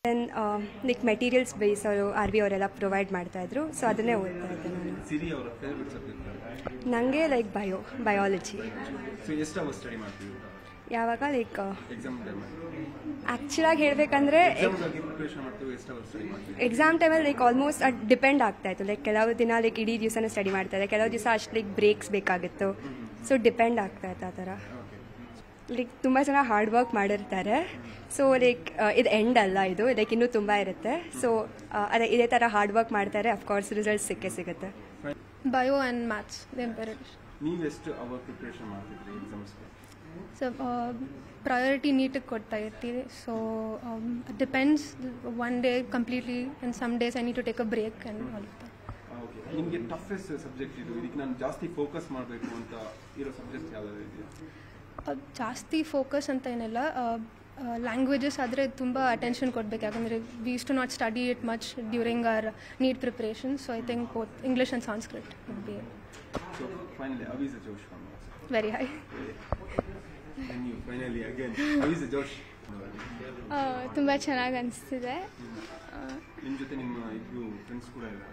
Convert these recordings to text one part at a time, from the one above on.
then like materials base ಅವರು R B ಅವರೆಲ್ಲ provide ಮಾಡ್ತಾಯಿದ್ರು ಸೊ ಅದನ್ನೇ ಓದ್ತಾ ಇದ್ದೆ ನಾನು ಸಿರಿ ಅವರ ಫೇವ್ರೆಟ್ ಸಬ್ಜೆಕ್ಟ್ ನನಗೆ ಲೈಕ್ ಬಯೋ ಬಯಾಲಜಿ ಸೊ ಎಷ್ಟು ಅವರ್ ಸ್ಟಡಿ ಮಾಡ್ತೀವಿ ಯಾವಾಗ ಲೈಕ್ ಎಕ್ಸಾಮ್ ಟೈಮ್ ಆ್ಯಕ್ಚುಲಾಗಿ ಹೇಳಬೇಕಂದ್ರೆ ಎಕ್ಸಾಮ್ಗಾಗಿ ಪ್ರಿಪರೇಷನ್ ಮಾಡ್ತೀವಿ ಎಷ್ಟು ಅವರ್ ಸ್ಟಡಿ ಮಾಡ್ತೀವಿ ಎಕ್ಸಾಮ್ ಟೈಮಲ್ಲಿ ಲೈಕ್ ಆಲ್ಮೋಸ್ಟ್ ಅದು ಡಿಪೆಂಡ್ ಆಗ್ತಾ ಇತ್ತು ಲೈಕ್ ಕೆಲವು ದಿನ ಲೈಕ್ ಇಡೀ ದಿವಸನೂ ಸ್ಟಡಿ ಮಾಡ್ತಾ ಇದ್ದೆ ಕೆಲವು ದಿವಸ ಅಷ್ಟು ಲೈಕ್ ಬ್ರೇಕ್ಸ್ ಬೇಕಾಗಿತ್ತು ಸೊ ಡಿಪೆಂಡ್ ಆಗ್ತಾ ಇತ್ತು ಆ ಥರ ಲೈಕ್ ತುಂಬ ಜನ ಹಾರ್ಡ್ ವರ್ಕ್ ಮಾಡಿರ್ತಾರೆ ಸೊ ಲೈಕ್ ಇದು ಎಂಡ್ ಅಲ್ಲ ಇದು ಲೈಕ್ ಇನ್ನೂ ತುಂಬ ಇರುತ್ತೆ ಸೊ ಅದೇ ಇದೇ ಥರ ಹಾರ್ಡ್ ವರ್ಕ್ ಮಾಡ್ತಾರೆ ಅಫ್ಕೋರ್ಸ್ ರಿಸಲ್ಟ್ ಸಿಕ್ಕೇ ಸಿಗುತ್ತೆ ಬಯೋ ಆ್ಯಂಡ್ ಮ್ಯಾಥ್ಸ್ ದೆನ್ ಪೆರಡಿಷ್ ನೀವು ಎಷ್ಟು ಅವರ್ ಪ್ರಿಪರೇಷನ್ ಮಾಡ್ತಿದ್ರಿ ಎಕ್ಸಾಮ್ಸ್ಗೆ ಸೊ ಪ್ರಯಾರಿಟಿ ನೀಟಿಗೆ ಕೊಡ್ತಾ ಇರ್ತೀವಿ so depends on day completely and some days I need to take a break and all okay ನಿಮಗೆ ಟಫೆಸ್ಟ್ ಸಬ್ಜೆಕ್ಟ್ ಇದು ಇದಕ್ಕೆ ನಾನು ಜಾಸ್ತಿ ಫೋಕಸ್ ಮಾಡಬೇಕು ಅಂತ ಇರೋ ಸಬ್ಜೆಕ್ಟ್ ಯಾವ್ದಾದ್ರು ಇದೆಯಾ ಅದ್ ಜಾಸ್ತಿ ಫೋಕಸ್ ಅಂತ ಏನಿಲ್ಲ ಲ್ಯಾಂಗ್ವೇಜಸ್ ಆದರೆ ತುಂಬ ಅಟೆನ್ಷನ್ ಕೊಡಬೇಕು ಯಾಕಂದರೆ we use to not study it much during our NEET preparation so I think both English and Sanskrit would be so finally how is josh from very high ನೀವು ಫೈನಲಿ ಅಗೇನ್ ಅವಿಸ್ ಜೋಶ್ ತುಂಬ ಚೆನ್ನಾಗಿ ಅನಿಸ್ತಿದೆ ನಿಮ್ಮ ಜೊತೆ ನಿಮ್ಮ ಇಬ್ರು ಫ್ರೆಂಡ್ಸ್ ಕೂಡ ಇದ್ದಾರೆ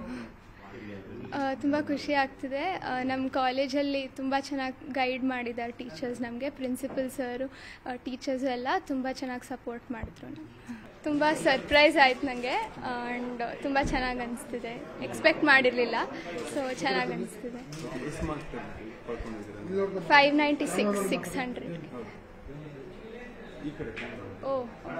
ತುಂಬ ಖುಷಿ ಆಗ್ತಿದೆ ನಮ್ಮ ಕಾಲೇಜಲ್ಲಿ ತುಂಬ ಚೆನ್ನಾಗಿ ಗೈಡ್ ಮಾಡಿದ್ದಾರೆ ಟೀಚರ್ಸ್ ನಮಗೆ ಪ್ರಿನ್ಸಿಪಲ್ ಸರು ಟೀಚರ್ಸ್ ಎಲ್ಲ ತುಂಬ ಚೆನ್ನಾಗಿ ಸಪೋರ್ಟ್ ಮಾಡಿದ್ರು ತುಂಬ ಸರ್ಪ್ರೈಸ್ ಆಯ್ತು ನನಗೆ ಆ್ಯಂಡ್ ತುಂಬ ಚೆನ್ನಾಗಿ ಅನಿಸ್ತಿದೆ ಎಕ್ಸ್ಪೆಕ್ಟ್ ಮಾಡಿರಲಿಲ್ಲ ಸೊ ಚೆನ್ನಾಗಿ ಅನಿಸ್ತಿದೆ ಎಷ್ಟು ಮಾರ್ಕ್ಸ್ ಪಡ್ಕೊಂಡಿದ್ದೀರಾ five ninety six six hundred ಈ ಕಡೆ ಓ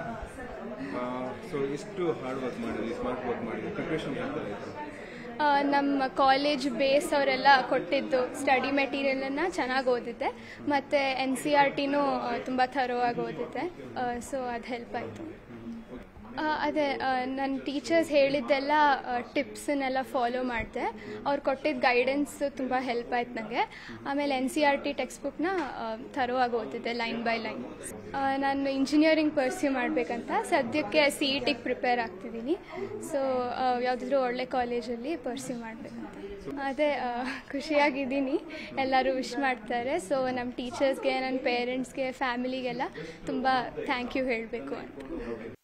ಸೊ ಎಷ್ಟು ಹಾರ್ಡ್ ವರ್ಕ್ ಮಾಡಿದ್ರಿ ಸ್ಮಾರ್ಟ್ ವರ್ಕ್ ಮಾಡಿದ್ರಿ ಪ್ರಿಪ್ರೇಷನ್ ಮಾಡ್ತಾರೆ ಆ, ನಮ್ಮ ಕಾಲೇಜ್ ಬೇಸ್ ಅವರೆಲ್ಲ ಕೊಟ್ಟಿದ್ದು ಸ್ಟಡಿ ಮೆಟೀರಿಯಲನ್ನು ಚೆನ್ನಾಗಿ ಓದಿದ್ದೆ ಮತ್ತು ಎನ್ ಸಿ ಆರ್ ಟಿನೂ ತುಂಬ ಥರೋವಾಗಿ ಓದಿದ್ದೆ ಸೊ ಅದು ಹೆಲ್ಪ್ ಆಯಿತು ಅದೇ ನನ್ನ ಟೀಚರ್ಸ್ ಹೇಳಿದ್ದೆಲ್ಲ ಟಿಪ್ಸನ್ನೆಲ್ಲ ಫಾಲೋ ಮಾಡಿದೆ ಅವ್ರು ಕೊಟ್ಟಿದ್ದ ಗೈಡೆನ್ಸ್ ತುಂಬ ಹೆಲ್ಪ್ ಆಯ್ತು ನನಗೆ ಆಮೇಲೆ N C R T text ಬುಕ್ನ ಥರೋವಾಗಿ ಓದಿದ್ದೆ ಲೈನ್ ಬೈ ಲೈನ್ ನಾನು ಇಂಜಿನಿಯರಿಂಗ್ ಪರ್ಸ್ಯೂ ಮಾಡಬೇಕಂತ ಸದ್ಯಕ್ಕೆ ಸಿ ಇ ಟಿಗೆ ಪ್ರಿಪೇರ್ ಆಗ್ತಿದ್ದೀನಿ ಸೊ ಯಾವುದಾದ್ರೂ ಒಳ್ಳೆ ಕಾಲೇಜಲ್ಲಿ ಪರ್ಸ್ಯೂ ಮಾಡಬೇಕಂತ ಅದೇ ಆ, ಖುಷಿಯಾಗಿದ್ದೀನಿ ಎಲ್ಲರೂ ವಿಶ್ ಮಾಡ್ತಾರೆ ಸೊ ನಮ್ಮ ಟೀಚರ್ಸ್ಗೆ ನನ್ನ ಪೇರೆಂಟ್ಸ್ಗೆ ಫ್ಯಾಮಿಲಿಗೆಲ್ಲ ತುಂಬ ಥ್ಯಾಂಕ್ ಯು ಹೇಳಬೇಕು ಅಂತ